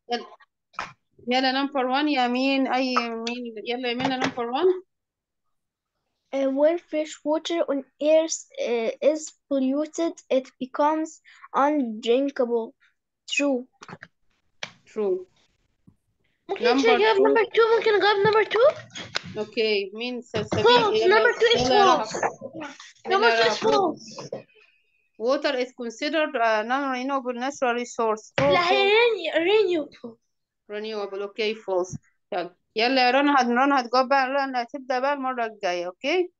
يلا يلا نمبر 1 يا مين اي مين يلا يا مين نمبر 1 Uh, when fresh water on earth uh, is polluted, it becomes undrinkable. True. true ممكن Number نجاوب two. نمبر 2 ممكن نجاوب نمبر 2 اوكي مين سلسبيل false يلا number 2 is يلا يا رهف false يلا number يا 2 is رهف false water is considered a non-renewable natural resource true لا false هي renewable renewable اوكي false يلا يلا يا رنا هت- رنا هتجاوب بقى رنا هتبدأ بقى المرة الجاية اوكي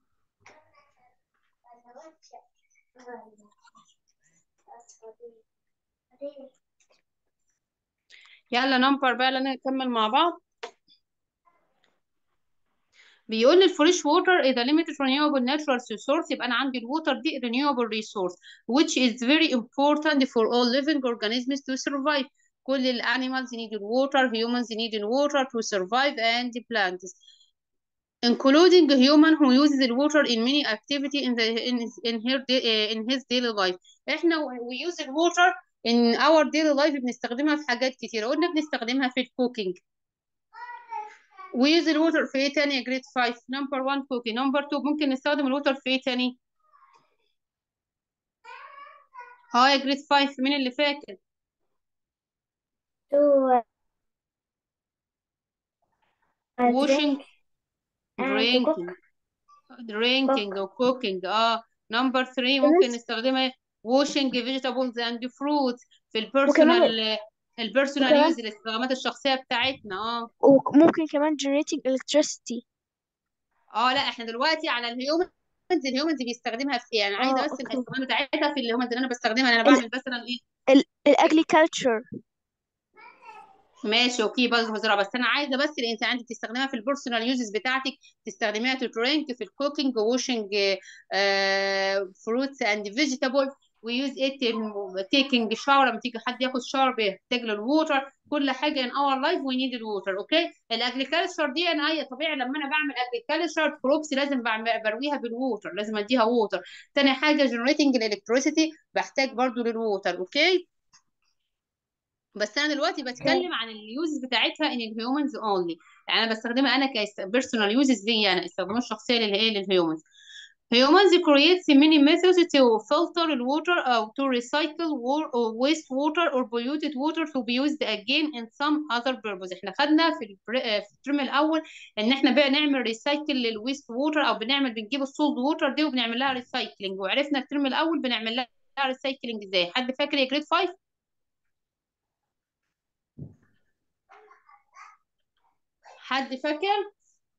يلا نمبر بقى لنا نكمل مع بعض بيقول الفريش ووتر is a limited renewable natural resource يبقى انا عندي الووتر دي renewable resource which is very important for all living organisms to survive كل ال animals need water humans need water to survive and plants including human who uses the water in many activity in the in, in her da- in his daily life احنا we use the water in our daily life بنستخدمها في حاجات كتيرة قلنا بنستخدمها في الكوكينج we use the water في ايه تاني جريد 5 number 1 cooking number 2 ممكن نستخدم الووتر في ايه تاني اه يا جريد 5 مين اللي فاكر To uh, washing drink and to cook. drinking drinking و cooking اه number 3 ممكن نستخدمها washing vegetables and fruits في وكمان البيرسونال البيرسونال وكمان يوز الاستخدامات الشخصية بتاعتنا اه وممكن كمان generating electricity. اه لا احنا دلوقتي على الهيومنز الهيومنز بيستخدمها في ايه انا عايزه اه بس اوكي الاستخدام بتاعتها في الهيومنز اللي انا بستخدمها انا ال بعمل مثلا ايه ال ال agriculture. ماشي اوكي برضه بزرع بس انا عايزه بس اللي انت عندك تستخدمها في البيرسونال يوزز بتاعتك تستخدميها في درينك في الكوكينج واشنج فروتس اند فيجيتابل ويوز ات تيكينج شاور لما تيجي حد ياخد شاور بيحتاج للووتر كل حاجه ان اور لايف وي نيد الووتر اوكي الاجريكلتشر دي انا هي طبيعي لما انا بعمل اجريكلتشر كروبس لازم بعمل برويها بالووتر لازم اديها ووتر تاني حاجه جنريتنج الالكتريسيتي بحتاج برضو للووتر اوكي بس انا دلوقتي اوكي بتكلم عن اليوزز بتاعتها ان الهيومنز اونلي يعني انا بستخدمها انا كبيرسونال يوزز ليا انا استخدامات الشخصيه للايه للهيومنز humans create many methods to filter the water or to recycle wa- or waste water or polluted water to be used again in some other purpose احنا خدنا في البر... آه، في الترم الاول ان احنا بقى نعمل ريسايكل للويست ووتر او بنعمل بنجيب السولد ووتر دي وبنعمل لها ريسايكلينج وعرفنا الترم الاول بنعمل لها ريسايكلينج ازاي حد فاكر يا جريد 5 حد فاكر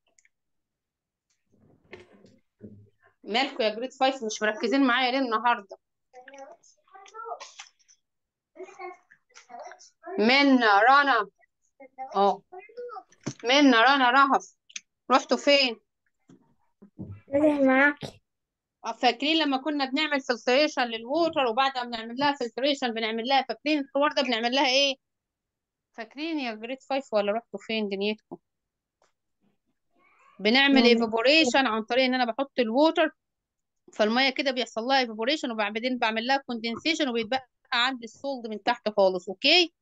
مالكوا يا جريد 5 مش مركزين معايا ليه النهارده منا رنا اه منا رنا رهف رحتوا فين راجع معاكي آه، فاكرين لما كنا بنعمل فلتريشن للووتر وبعد ما بنعمل لها فلتريشن بنعمل لها فاكرين الحوار ده بنعمل لها ايه فاكرين يا جريد 5 ولا رحتوا فين دنيتكم بنعمل يعني ايفابوريشن عن طريق ان انا بحط الووتر فالميه كده بيحصل لها ايفابوريشن وبعدين بعمل لها كوندنسيشن وبيتبقى عندي السولد من تحت خالص اوكي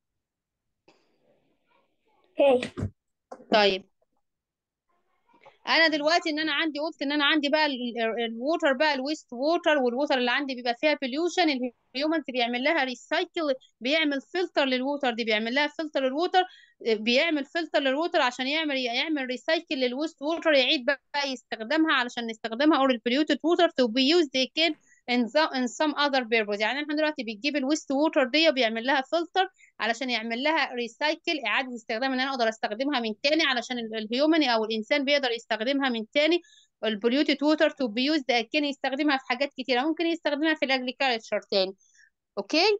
اوكي طيب انا دلوقتي ان انا عندي قلت ان انا عندي بقى الووتر بقى الويست ووتر والووتر اللي عندي بيبقى فيها بوليوشن الهيومنز بيعمل لها ريسايكل بيعمل فلتر للووتر دي بيعمل لها فلتر للووتر بيعمل فلتر للووتر عشان يعمل يعمل ريسايكل للويست ووتر يعيد بقى يستخدمها علشان نستخدمها اور البوليوتد ووتر تو بي يوزد again in the in some other purpose يعني احنا دلوقتي بتجيب الويست ووتر دي وبيعمل لها فلتر علشان يعمل لها ريسايكل اعاده استخدام ان انا اقدر استخدمها من تاني علشان ال- الهيومن او الانسان بيقدر يستخدمها من تاني البوليوتد ووتر تو بي يوزد اكن يستخدمها في حاجات كتيره ممكن يستخدمها في الاجريكلتشر تاني اوكي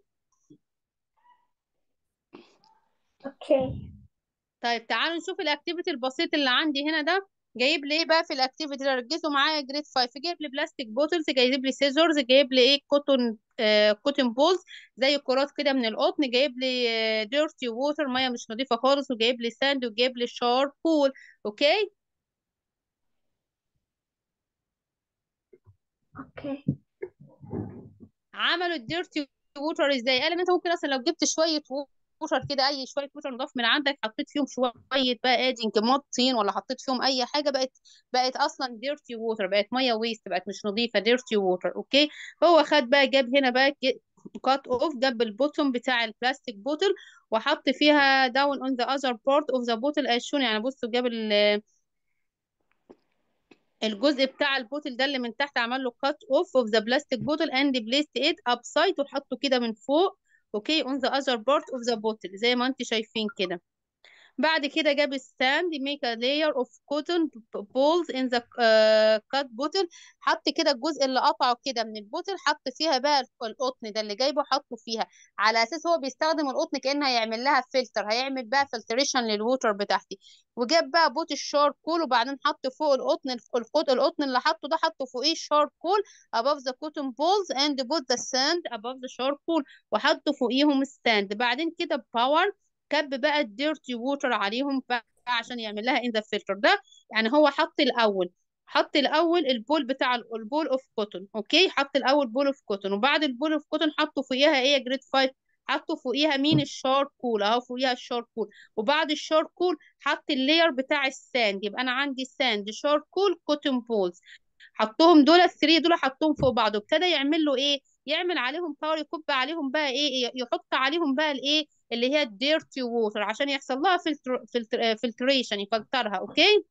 اوكي طيب تعالوا نشوف الاكتيفيتي البسيط اللي عندي هنا ده جايب لي ايه بقى في الاكتيفيتي ده ركزوا معايا جريد 5 جايب لي بلاستيك بوتلز جايب لي سيزورز جايب لي ايه كوتون آه كوتون بولز زي كرات كده من القطن جايب لي ديرتي ووتر ميه مش نظيفه خالص وجايب لي ساند وجايب لي شار بول اوكي اوكي عملوا الديرتي ووتر ازاي قال ان انت ممكن اصلا لو جبت شويه ووتر كده اي شويه ووتر نضاف من عندك حطيت فيهم شويه بقى ادينج مط طين ولا حطيت فيهم اي حاجه بقت بقت اصلا ديرتي ووتر بقت ميه ويست بقت مش نظيفه ديرتي ووتر اوكي هو خد بقى جاب هنا بقى كات اوف جاب البوتوم بتاع البلاستيك بوتل وحط فيها down on the other part of the bottle as shown يعني بصوا جاب ال- الجزء بتاع البوتل ده اللي من تحت عمل له cut off of the plastic bottle and placed it upside وحطه كده من فوق اوكي on the other part of the bottle زي ما انت شايفين كده بعد كده جاب الساند make a layer of cotton balls in the uh, cut bottle حط كده الجزء اللي قطعه كده من البوتل حط فيها بقى القطن ده اللي جايبه حطه فيها على اساس هو بيستخدم القطن كأنه هيعمل لها فلتر هيعمل بقى فلتريشن للووتر بتاعتي وجاب بقى بوت الشاركول وبعدين حط فوق القطن القطن القطن اللي حطه ده حطه فوقيه الشاركول above the cotton balls and put the sand above the charcoal وحط فوقيهم الساند بعدين كده باور كب بقى الديرتي ووتر عليهم بقى عشان يعمل لها ان ذا فلتر ده يعني هو حط الاول حط الاول البول بتاع ال- البول اوف كوتون اوكي حط الاول بول اوف كوتون وبعد البول اوف كوتون حطوا فوقيها ايه يا جريد 5 حطوا فوقيها مين الشاركول اهو فوقيها الشاركول وبعد الشاركول حط اللاير بتاع الساند يبقى انا عندي ساند شاركول كوتون بولز حطهم دول الثري دول حطهم فوق بعض وابتدى يعمل له ايه يعمل عليهم باور يكب عليهم بقى ايه يحط عليهم بقى الايه اللي هي الديرتي ووتر عشان يحصل لها فلتر فلتر فلتريشن يفلترها اوكي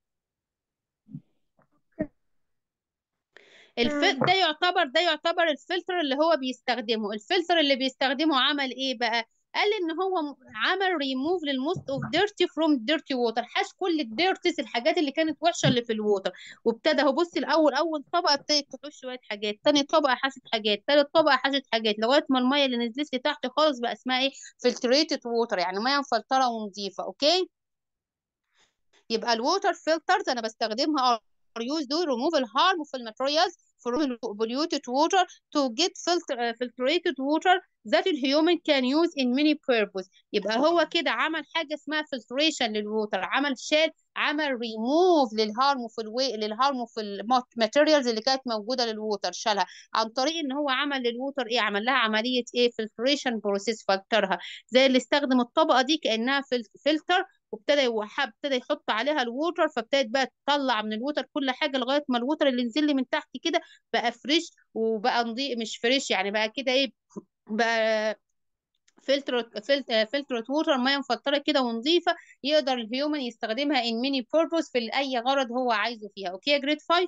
الف... ده يعتبر ده يعتبر الفلتر اللي هو بيستخدمه الفلتر اللي بيستخدمه عمل ايه بقى قال ان هو م- عمل ريموف للموست اوف ديرتي فروم ديرتي ووتر حاش كل الديرتيز الحاجات اللي كانت وحشه اللي في الووتر وابتدى هو بص الاول اول طبقه ابتدت تحوش شويه حاجات تاني طبقه حاشت حاجات تالت طبقه حاشت حاجات لغايه ما الميه اللي نزلت لي تحت خالص بقى اسمها ايه فلتريتد ووتر يعني ميه مفلتره ونظيفه اوكي يبقى الووتر فلترز انا بستخدمها are used to remove the harmful materials from polluted water to get filter, uh, filtrated water that the human can use in many purpose يبقى هو كده عمل حاجة اسمها filtration للووتر عمل شال عمل remove للهارمفul way للهارمفul materials اللي كانت موجودة للووتر شالها عن طريق ان هو عمل للووتر ايه عمل لها عملية ايه filtration process فلترها زي اللي استخدم الطبقة دي كأنها فلتر وابتدى يوحب ابتدى يحط عليها الووتر فابتدت بقى تطلع من الووتر كل حاجه لغايه ما الووتر اللي نزل لي من تحت كده بقى فريش وبقى نضيف مش فريش يعني بقى كده ايه بقى فلتر فلترة ووتر ميه مفلتره كده ونظيفه يقدر الهيومن يستخدمها ان ميني بيربوز في اي غرض هو عايزه فيها اوكي يا جريد 5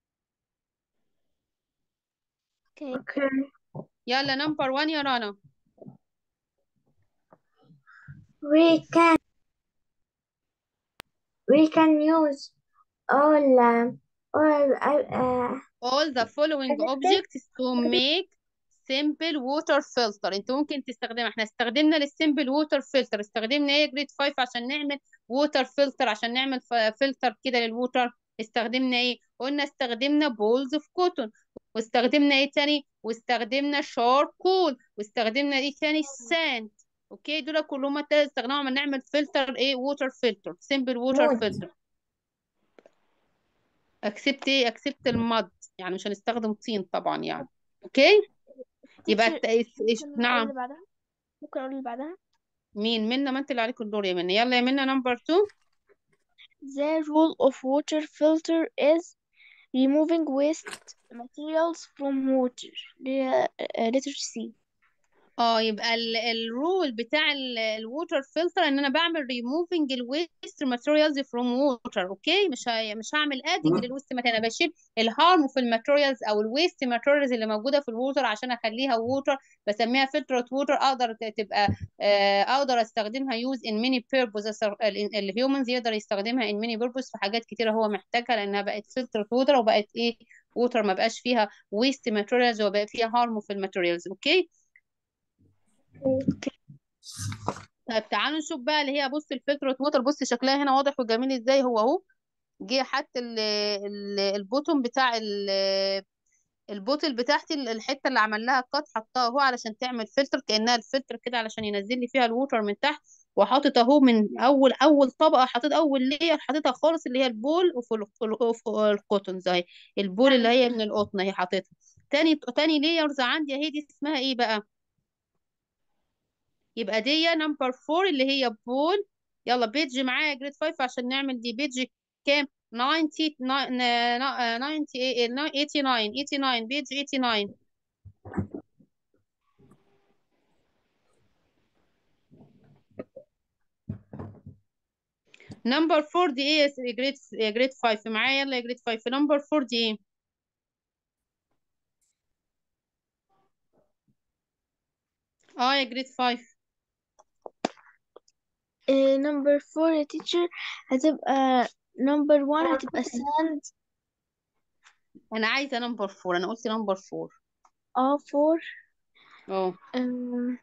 Okay. Okay. يلا نمبر 1 يا رنا We can we can use all um, all uh, uh, all the following Adjective. objects to make simple water filter انت ممكن تستخدمها احنا استخدمنا للسيمبل ووتر فلتر استخدمنا ايه جريد 5 عشان نعمل ووتر فلتر عشان نعمل فلتر كده للووتر استخدمنا ايه قلنا استخدمنا بولز اوف كوتون واستخدمنا ايه تاني واستخدمنا شاركول واستخدمنا ايه تاني ساند اوكي دول كلهم التلات استخدمناهم عشان نعمل فلتر ايه ووتر فلتر سيمبل ووتر Mud. فلتر اكسبت ايه اكسبت المض يعني مش هنستخدم طين طبعا يعني اوكي يبقى Teacher, الت... إيش- إيش- ممكن أقول نعم اللي بعدها ممكن أقول اللي بعدها مين منا ما انت اللي عليك الدور يا منا يلا يا منا نمبر 2 The rule of water filter is removing waste materials from water ل- uh, letter C اه يبقى الرول بتاع الووتر فلتر ان انا بعمل ريموفنج الويست ماتيريالز فروم ووتر اوكي مش ه... مش هعمل ادنج للويست ماتيريال انا بشيل الهارمفul ماتيريالز او الويست ماتيريالز اللي موجوده في الووتر عشان اخليها ووتر بسميها فلترة ووتر اقدر ت- تبقى آه، اقدر استخدمها يوز ان ميني بيربوز الهيومنز يقدر يستخدمها ان ميني بيربوز في حاجات كتيره هو محتاجها لانها بقت فلترة ووتر وبقت ايه ووتر ما بقاش فيها ويست ماتيريالز وبقى فيها هارمفul ماتيريالز اوكي طيب تعالوا نشوف بقى اللي هي بص الفلترة ووتر بص شكلها هنا واضح وجميل ازاي هو اهو جه حتى ال- ال- البوتوم بتاع ال- البوتل بتاعتي ال- الحته اللي عمل لها كات حطها اهو علشان تعمل فلتر كانها الفلتر كده علشان ينزل لي فيها الووتر من تحت وحاطط اهو من اول اول طبقه حاطط اول لير حاططها خالص اللي هي البول اوف ال- اوف القطن زي البول اللي هي من القطن اهي حاططها تاني تاني ليرز عندي اهي دي اسمها ايه بقى يبقى دي نمبر 4 اللي هي بول يلا بيج معايا جريد 5 عشان نعمل دي بيج كام 90 90 89 89 بيج 89 نمبر 4 دي ايه يا جريد يا جريد 5 معايا يلا يا جريد 5 نمبر 4 دي ايه اه يا جريد 5 نمبر فور يا teacher هتبقى نمبر وان هتبقى sand انا عايزه نمبر 4 انا قلت نمبر 4 اه فور اه um,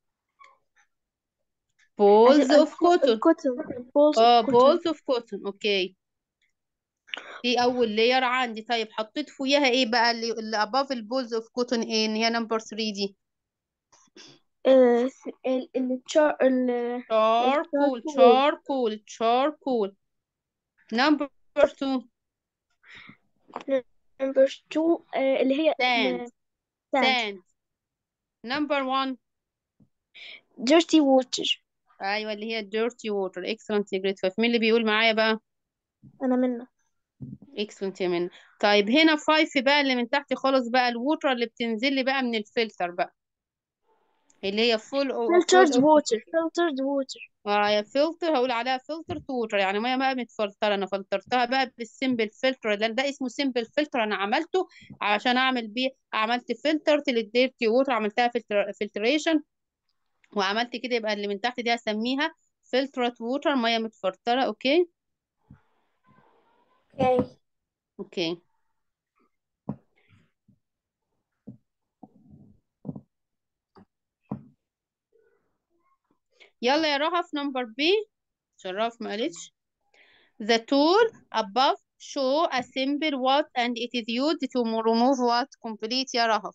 بولز هتبقى اوف كوتون cotton balls اه of cotton بولز اوف كوتون اوكي دي اول لاير عندي طيب حطيت فوقيها ايه بقى اللي اللي above البولز اوف كوتون ايه اللي هي نمبر 3 دي ال ال ال char- ال charcoal charcoal. charcoal charcoal number 2 number two آه، اللي هي sand ال- sand sand number 1 dirty water ايوه اللي هي dirty water excellent يا grade 5 مين اللي بيقول معايا بقى أنا منه excellent يا من طيب هنا 5 بقى اللي من تحت خالص بقى الووتر اللي بتنزل لي بقى من الفلتر بقى اللي هي full of filtered full of water filtered water اه يا فلتر هقول عليها فلتر ووتر يعني ميه بقى متفلتره انا فلترتها بقى بالسيمبل فلتر ده, ده اسمه سيمبل فلتر انا عملته عشان اعمل بيه عملت فلتر للديرتي ووتر عملتها فلتر فلتريشن وعملت كده يبقى اللي من تحت دي هسميها فلترت ووتر ميه متفلتره اوكي Okay. اوكي يلا يا رهف نمبر بي شرف معلش The tool above show a symbol what and it is used to remove what complete يا رهف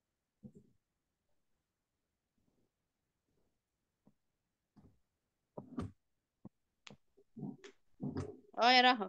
اه يا رهف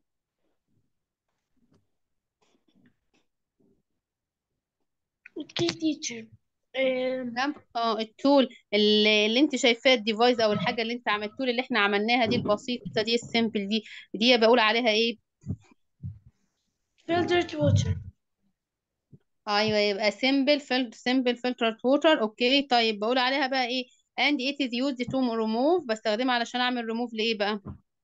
Okay, teacher. Um, نعم اه التول اللي, اللي انت شايفاه الديفايس او الحاجه اللي انت عملت التول اللي احنا عملناها دي البسيطه دي السيمبل دي دي بقول عليها ايه filtered water. ايوه يبقى simple filter simple filtered water اوكي طيب بقول عليها بقى ايه and it is used to remove بستخدمها علشان اعمل remove لايه بقى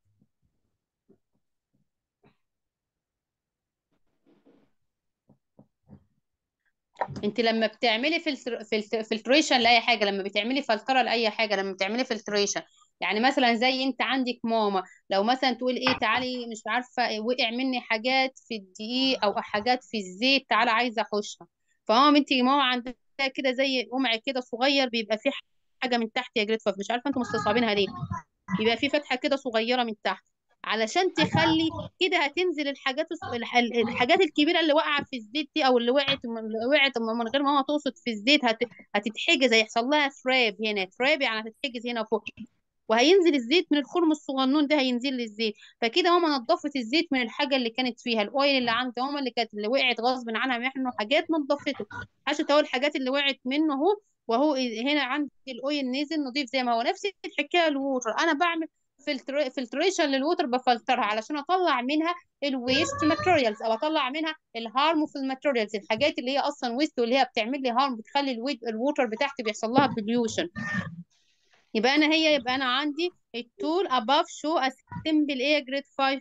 انت لما بتعملي فلتر فلتر فلتريشن لاي حاجه لما بتعملي فلتره لاي حاجه لما بتعملي فلتريشن يعني مثلا زي انت عندك ماما لو مثلا تقول ايه تعالي مش عارفه إيه، وقع مني حاجات في الدقيق او حاجات في الزيت تعالى عايزه احوشها فماما انت ماما عندها كده زي قمع كده صغير بيبقى فيه حاجه من تحت يا جريت فاف مش عارفه انتم مستصعبينها ليه بيبقى فيه فتحه كده صغيره من تحت علشان تخلي كده هتنزل الحاجات الص- الح- الحاجات الكبيره اللي واقعه في الزيت دي او اللي وقعت اللي وقعت من غير ما ماما تقصد في الزيت هت... هتتحجز هيحصل لها فراب هنا فراب يعني هتتحجز هنا فوق وهينزل الزيت من الخرم الصغنون ده هينزل لي الزيت فكده ماما نضفت الزيت من الحاجه اللي كانت فيها الاويل اللي عند ماما اللي كانت اللي وقعت غصب عنها منه حاجات نضفته عشان اهو الحاجات اللي وقعت منه اهو وهو هنا عندي الاويل نزل نضيف زي ما هو نفس الحكايه الووتر انا بعمل فلتر فلتريشن للووتر بفلترها علشان اطلع منها الويست ماتيريالز او اطلع منها الهارمفul ماتيريالز الحاجات اللي هي اصلا ويست واللي هي بتعمل لي هارم بتخلي الويت الووتر بتاعتي بيحصل لها بوليوشن يبقى انا هي يبقى انا عندي التول above show a simple ايه جريد 5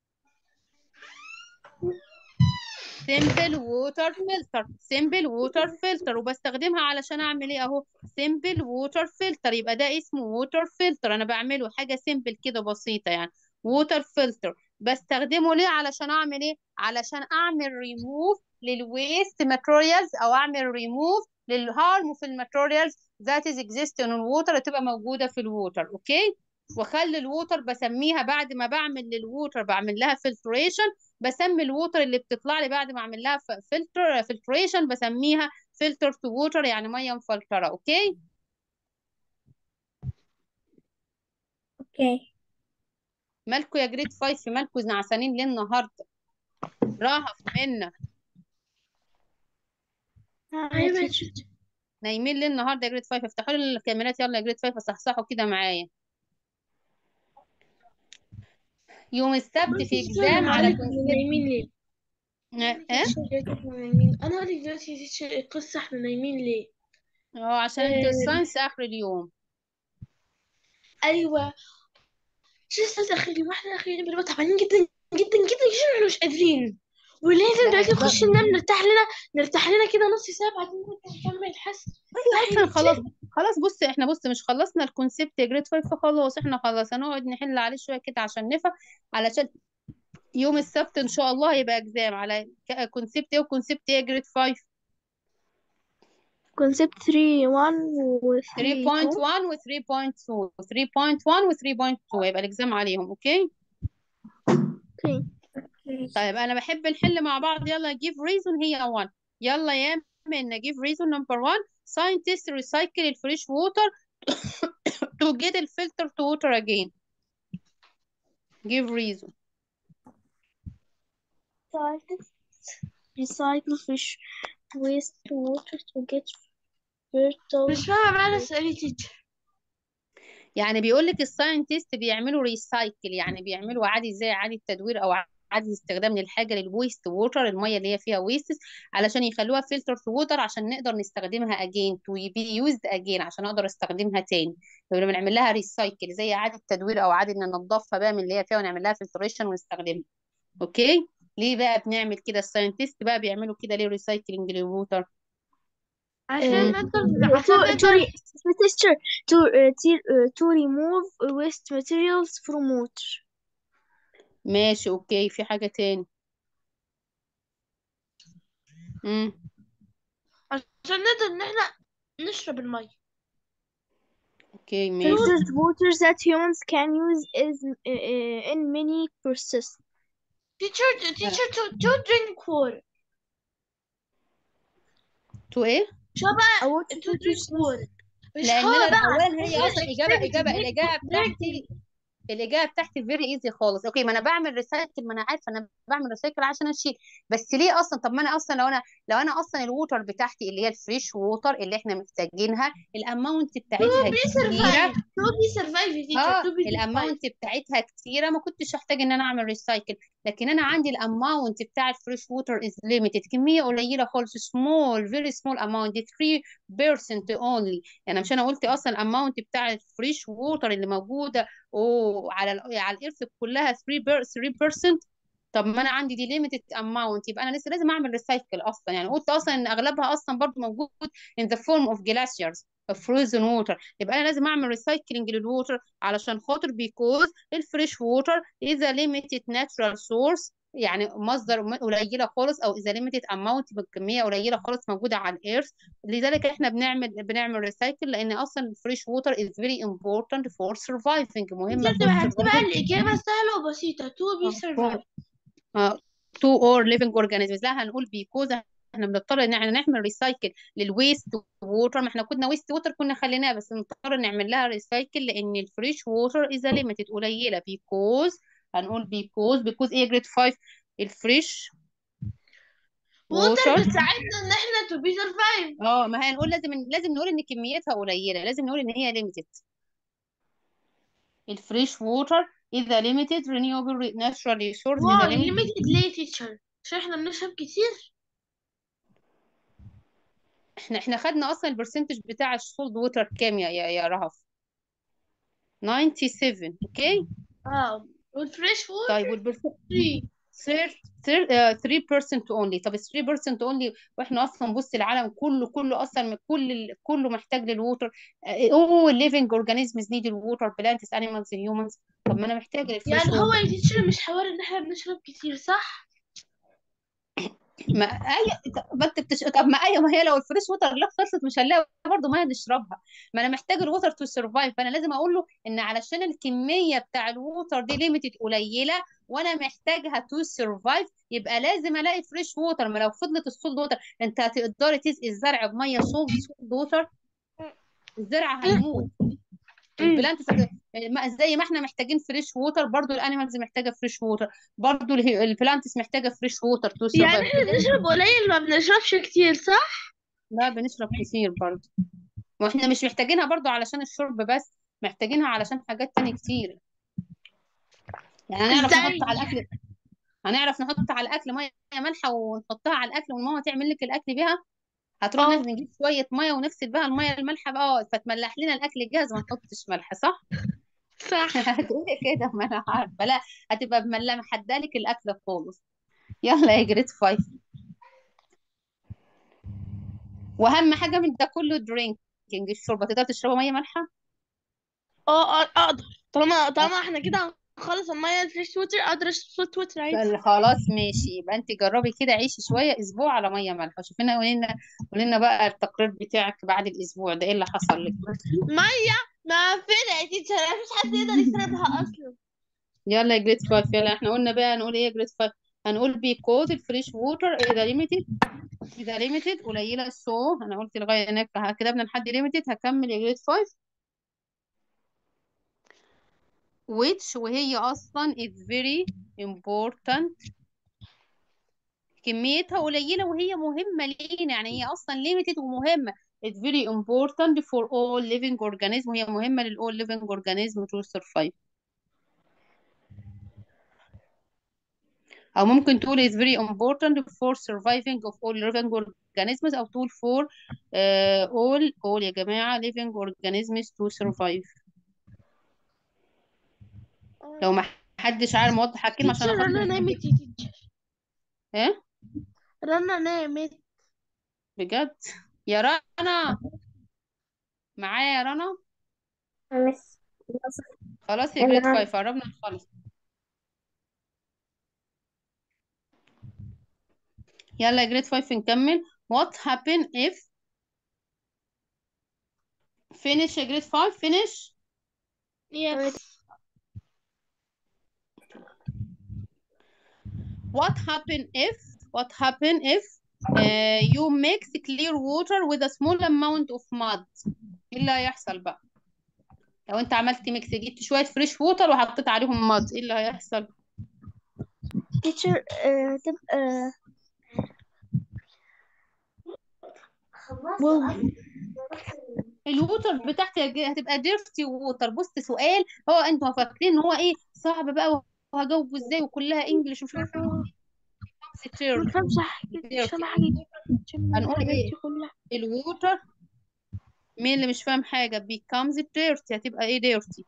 simple water filter simple water filter وبستخدمها علشان اعمل ايه اهو simple water filter يبقى ده اسمه water filter انا بعمله حاجة simple كده بسيطة يعني water filter بستخدمه ليه علشان اعمل ايه علشان اعمل remove للويست materials او اعمل remove للharmful materials that is exist in الووتر تبقى موجودة في الووتر اوكي واخلي الووتر بسميها بعد ما بعمل للووتر بعمل لها filtration بسمي الووتر اللي بتطلع لي بعد ما اعمل لها فلتر فلتريشن بسميها فلتر تو ووتر يعني ميه مفلتره اوكي Okay. مالكوا يا جريد 5 مالكوا نعسانين ليه النهارده رهف منا I mentioned. نايمين ليه النهارده يا جريد 5 افتحوا لي الكاميرات يلا يا جريد 5 صحصحوا كده معايا يوم السبت في تيتشر اكزام انا على هقولك احنا نايمين ليه اه تيتشر دلوقتي احنا نايمين انا هقولك دلوقتي تيتشر القصة احنا نايمين ليه اه عشان انتوا آه، الساينس اخر اليوم ايوه شو الساعة اخر اليوم احنا اخر اليوم بنبقى تعبانين جدا جدا جدا جدا احنا مش قادرين ولازم لا دلوقتي نخش ده ننام نرتاح لنا نرتاح لنا كده نص ساعة بعدين نرجع نكمل الحصة ايوه صح اصلا يا خلاص تيتشر خلاص بص احنا بص مش خلصنا الكونسيبت يا جريد 5 خلاص احنا خلاص هنقعد نحل عليه شويه كده عشان نفهم علشان يوم السبت ان شاء الله هيبقى اكزام على كونسيبت ايه وكونسيبت ايه يا جريد 5 concept 3 1 و 3 2 3.1 و 3.2 3.1 و 3.2 هيبقى الاكزام عليهم اوكي اوكي طيب انا بحب نحل مع بعض يلا give reason هي 1 يلا يا من give reason number 1 scientists recycle الفريش water to get the filter to water again give reason scientists recycle fish waste water to get fertile مش فاهمة معنى السؤال يا تيتشر يعني بيقول لك الساينتست بيعملوا ريسايكل يعني بيعملوا عادي زي عادي التدوير او عادي استخدام للحاجه للويست ووتر الميه اللي هي فيها ويستس علشان يخلوها فلتر تو ووتر عشان نقدر نستخدمها اجين تو بي يوزد اجين عشان اقدر استخدمها تاني لما بنعمل لها ريسايكل زي عادي التدوير او عادي ان ننضفها بقى من اللي هي فيها ونعمل لها فلتريشن ونستخدمها اوكي ليه بقى بنعمل كده الساينتست بقى بيعملوا كده ليه ريسايكلينج للووتر عشان uh, نقدر to, عشان to, نقدر re- teacher, to, uh, to, uh, to remove waste materials from water ماشي اوكي في حاجه تاني امم عشان نقدر ان احنا نشرب المية اوكي ماشي filtered water that humans can use is uh, uh, in many processes teacher teacher to, to drink water تو ايه شو بقى a water to drink filter water مش لان هو انا بقى اولا هي هي اصلا اجابه اجابه activity الاجابه drink بتاعتي الاجابه بتاعتي فيري ايزي خالص اوكي ما انا بعمل ريسايكل ما انا عارفه انا بعمل ريسايكل عشان اشيل بس ليه اصلا طب ما انا اصلا لو انا لو انا اصلا الووتر بتاعتي اللي هي الفريش ووتر اللي احنا محتاجينها الاماونت بتاعتها بي كتيره سرفايف تو بي سرفايف يا تيتشر اه تو بي سرفايف الاماونت بتاعتها كتيره ما كنتش احتاج ان انا اعمل ريسايكل لكن انا عندي الاماونت بتاع الفريش ووتر از ليميتد كميه قليله خالص سمول فيري سمول اماونت 3% اونلي يعني مش انا قلت اصلا الاماونت بتاع الفريش ووتر اللي موجوده او على ال على الارث كلها 3% طب ما انا عندي دي ليميتد اماونت يبقى انا لسه لازم اعمل ريسايكل اصلا يعني قلت اصلا ان اغلبها اصلا برضو موجود in the form of glaciers of frozen water يبقى انا لازم اعمل ريسايكلينج للووتر علشان خاطر because الفريش ووتر is a limited natural source يعني مصدر م- قليله خالص او اذا limited amount بكميه قليله خالص موجوده على الارث لذلك احنا بنعمل بنعمل ريسايكل لان اصلا الفريش ووتر is very important for surviving مهمه تيتشر for تبقى هتبقى surviving الإجابة سهلة وبسيطة تو بي سرفايف تو اور ليفنج اورجانيزمز لا هنقول بيكوز احنا بنضطر ان احنا نعمل ريسايكل للويست ووتر ما احنا كنا ويست ووتر كنا خليناه بس نضطر نعمل لها ريسايكل لان الفريش ووتر از ليميتد قليله بيكوز هنقول بيكوز بيكوز ايه جريد 5 الفريش ووتر ووتر بتساعدنا ان احنا تو بي سرفايف اه ما هنقول لازم لازم نقول ان كميتها قليله لازم نقول ان هي ليميتد الفريش ووتر اذا ليميتد renewable natural resource اذا واو limited ليميتد ليه تيتشر عشان احنا بنشرب كتير احنا احنا خدنا اصلا البرسنتج بتاع السولد ووتر كام يا يا يا رهف 97 اوكي اه والفريش ووتر طيب والبرسنت 3 3% only طب ال 3% only واحنا اصلا بص العالم كله كله اصلا كل ال- كله محتاج للووتر اوه living organisms need الووتر plants animals humans طب ما انا محتاج للفريش يعني هو ووتر يا تيتشر مش حوار ان احنا بنشرب كتير صح؟ ما اي طب ما انت بتش... طب ما ايوه ما هي لو الفريش ووتر لا خلصت مش هنلاقي برضه ميه نشربها ما انا محتاج الووتر تو سرفايف فانا لازم اقول له ان علشان الكميه بتاع الووتر دي ليميتد قليله وانا محتاجها تو سرفايف يبقى لازم الاقي فريش ووتر ما لو فضلت السولد ووتر انت هتقدري تسقي الزرع بميه سولد سولد ووتر الزرع هيموت البلانت زي ما احنا محتاجين فريش ووتر برضو الانيمالز محتاجه فريش ووتر برضو البلانتس محتاجه فريش ووتر تو يعني سرفايف احنا بنشرب قليل ما بنشربش كتير صح؟ لا بنشرب كتير برضو واحنا مش محتاجينها برضو علشان الشرب بس محتاجينها علشان حاجات تانية كتير يعني هنعرف ازاي نحط على الاكل هنعرف نحط على الاكل ميه مالحه ونحطها على الاكل وماما تعمل لك الاكل بيها هتروح اه نجيب شويه ميه ونغسل بها الميه المالحه بقى فتملح لنا الاكل جاهز ما نحطش ملح صح صح هتقولي كده ما انا عارفه لا هتبقى مملمه حدالك الاكل خالص يلا يا جريد فايف واهم حاجه من ده كله درينكينج الشوربه تقدر تشربها ميه مالحه اه اه اقدر طالما طالما احنا كده هنخلص الميه الفريش ووتر اقدر اشرب سويت ووتر عادي قال خلاص ماشي يبقى انت جربي كده عيشي شويه اسبوع على ميه مالحه شوفي لنا قولي لنا قولي لنا بقى التقرير بتاعك بعد الاسبوع ده ايه اللي حصل لك ميه ما فين يا تيتشر مفيش حد يقدر يشربها اصلا يلا يا جريد فايف يلا احنا قلنا بقى هنقول ايه يا جريد فايف هنقول بيكوز الفريش ووتر اذا ليميتد اذا ليميتد قليله سو انا قلت لغايه هناك كتبنا لحد ليميتد هكمل يا جريد فايف which وهي اصلا is very important كميتها قليلة وهي مهمة لينا يعني هي أصلا limited ومهمة it's very important for all living organism وهي مهمة لل all living organism to survive أو ممكن تقول it's very important for surviving of all living organisms أو تقول for uh, all all يا جماعة living organisms to survive لو ما حدش عارف موضح الكلمة عشان تيتشر أخد رنا من نامت حد يا تيتشر إيه رنا نامت بجد يا رنا معايا يا رنا مس خلاص يا جريد نعم فايف قربنا نخلص يلا يا جريد فايف نكمل what happen if finish يا جريد فايف finish يس what happen if what happen if uh, you mix clear water with a small amount of mud ايه اللي هيحصل بقى لو انت عملت ميكس جبت شوية فريش ووتر وحطيت عليهم ماد ايه اللي هيحصل تيتشر آه تبقى بول الووتر بتاعتي هج- هتبقى ديرتي ووتر بص سؤال هو انتوا فاكرين ان هو ايه صعب بقى وهجاوبه ازاي وكلها انجلش ومش عارفه ما ايه بفهمش حاجة مش ديرتي فاهمة حاجة من هنقول الحاجات ايه دي كلها الووتر مين اللي مش فاهم حاجة becomes dirty هتبقى ايه dirty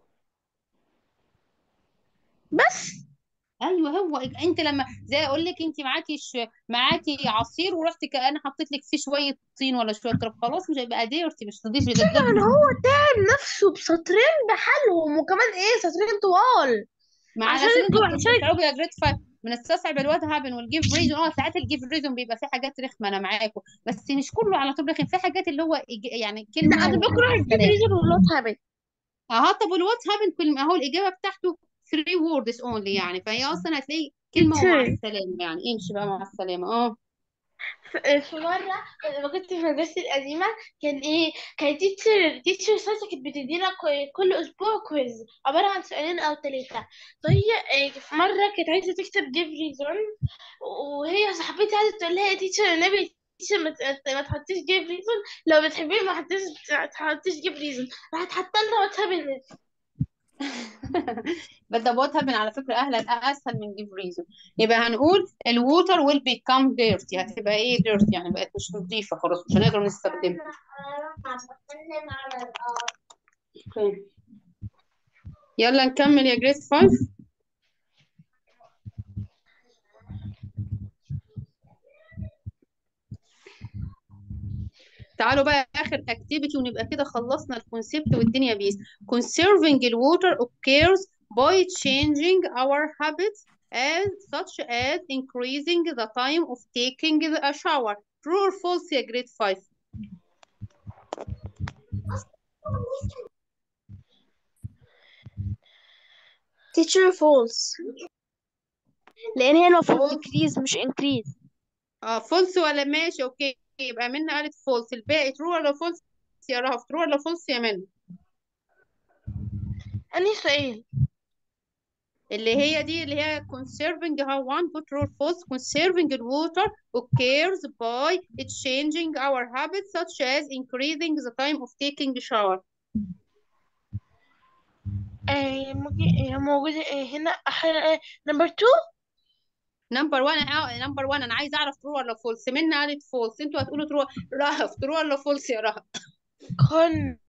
بس ايوه هو انت لما زي اقول لك انت معاكي ش... معاكي عصير ورحت كأن حطيت لك فيه شويه طين ولا شويه تراب خلاص مش هيبقى ديرتي مش نضيف ده ده يعني هو تعب نفسه بسطرين بحالهم وكمان ايه سطرين طوال مع عشان عشان انتوا انتوا عشان بتستوعبوا يا جريد فايف بنستصعب الواد هابن والجيف ريزون اه ساعات الجيف ريزون بيبقى فيه حاجات رخمه انا معاكم بس مش كله على طول رخم في حاجات اللي هو إج- يعني لا كلمه انا بكره ومع الجيب السلامه ريزر واللوت هابت اه طب والوات هابن كل ما هو الاجابه بتاعته 3 ووردز اونلي يعني فهي اصلا هتلاقي كلمه ومع تيتشر السلامه يعني امشي بقى مع السلامه اه في مرة لما كنت في مدرستي القديمة كان ايه كان تيتشر تيتشر ساعتها كانت بتدينا كو- كل أسبوع كويز عبارة عن سؤالين أو ثلاثة فهي إيه، في مرة كانت عايزة تكتب جيف ريزون وهي صاحبتي قعدت تقول لها يا تيتشر النبي تيتشر ما ت- ما تحطيش جيف ريزون لو بتحبيه ما تحطيش ما تحطيش جيف ريزون راحت حاطة لنا وات هابنت بس ده وات هابن على فكره اهلا اسهل من جيف ريزون يبقى هنقول الووتر ويل بيكام ديرتي هتبقى ايه ديرتي يعني بقت مش نظيفه خلاص مش هنقدر نستخدمها اوكي يلا نكمل يا جريد فايف تعالوا بقى اخر اكتيفيتي ونبقى كده خلصنا الكونسيبت والدنيا بيس conserving the water occurs by changing our habits as such as increasing the time of taking a shower true or false يا grade 5 تيتشر فولس لان هي المفروض decrease مش increase اه false ولا ماشي اوكي يبقى منى قالت false الباقي true ولا false يا رهف true ولا false يا منى أنهي سؤال اللي هي دي اللي هي conserving how one put true or false conserving the water occurs by changing our habits such as increasing the time of taking shower آه ممكن- آه، موجودة آه، هنا نمبر 2 نمبر 1 اه نمبر 1 انا عايزه اعرف true ولا false منى قالت false انتوا هتقولوا true رهف true ولا false يا رهف con